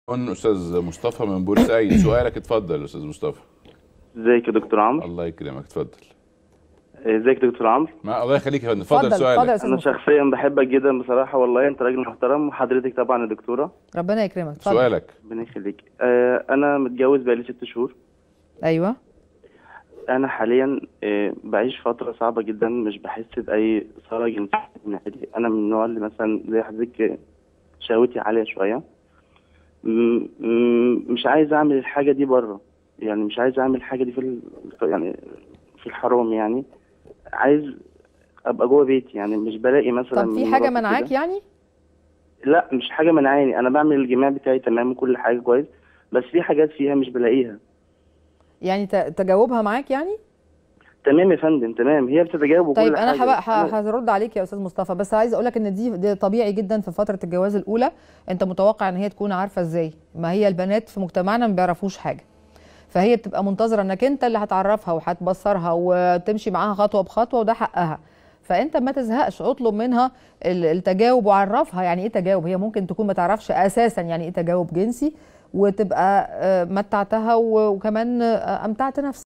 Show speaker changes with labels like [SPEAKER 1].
[SPEAKER 1] استاذ مصطفى من بورسعيد سؤالك اتفضل يا استاذ مصطفى
[SPEAKER 2] ازيك يا دكتور عمرو
[SPEAKER 1] الله يكرمك اتفضل
[SPEAKER 2] ازيك يا دكتور عمرو
[SPEAKER 1] ما الله يخليك يا فندم اتفضل
[SPEAKER 3] اتفضل اتفضل يا
[SPEAKER 1] سؤالك
[SPEAKER 3] استاذ
[SPEAKER 2] انا
[SPEAKER 3] مصطفى
[SPEAKER 2] شخصيا بحبك جدا بصراحه والله انت راجل محترم وحضرتك طبعا يا دكتوره
[SPEAKER 3] ربنا يكرمك اتفضل
[SPEAKER 1] سؤالك
[SPEAKER 2] ربنا يخليك آه انا متجوز بقالي ست شهور
[SPEAKER 3] ايوه
[SPEAKER 2] انا حاليا آه بعيش فتره صعبه جدا مش بحس باي اثاره جنسيه من ناحيتي انا من النوع اللي مثلا زي حضرتك آه، شهوتي عاليه شويه م- م- مش عايز اعمل الحاجه دي بره يعني مش عايز اعمل الحاجه دي في ال... يعني في الحرام يعني عايز ابقى جوه بيتي يعني مش بلاقي مثلا
[SPEAKER 3] طب
[SPEAKER 2] من
[SPEAKER 3] في حاجه
[SPEAKER 2] مراتي
[SPEAKER 3] منعاك
[SPEAKER 2] كده.
[SPEAKER 3] يعني
[SPEAKER 2] لا مش حاجه منعاني انا بعمل الجماع بتاعي تمام وكل حاجه كويس بس في حاجات فيها مش بلاقيها
[SPEAKER 3] يعني ت- تجاوبها معاك يعني
[SPEAKER 2] تمام يا فندم تمام هي بتتجاوب وكل
[SPEAKER 3] طيب انا
[SPEAKER 2] حاجه
[SPEAKER 3] هبقى
[SPEAKER 2] بس أنا-
[SPEAKER 3] هرد عليك يا استاذ مصطفى بس عايز اقول لك ان دي, دي طبيعي جدا في فتره الجواز الاولى انت متوقع ان هي تكون عارفه ازاي ما هي البنات في مجتمعنا ما بيعرفوش حاجه فهي بتبقى منتظره انك انت اللي هتعرفها وهتبصرها وتمشي معاها خطوه بخطوه وده حقها فانت ما تزهقش اطلب منها ال- التجاوب وعرفها يعني ايه تجاوب هي ممكن تكون ما تعرفش اساسا يعني ايه تجاوب جنسي وتبقى آه، متعتها و- وكمان آه، امتعت نفسك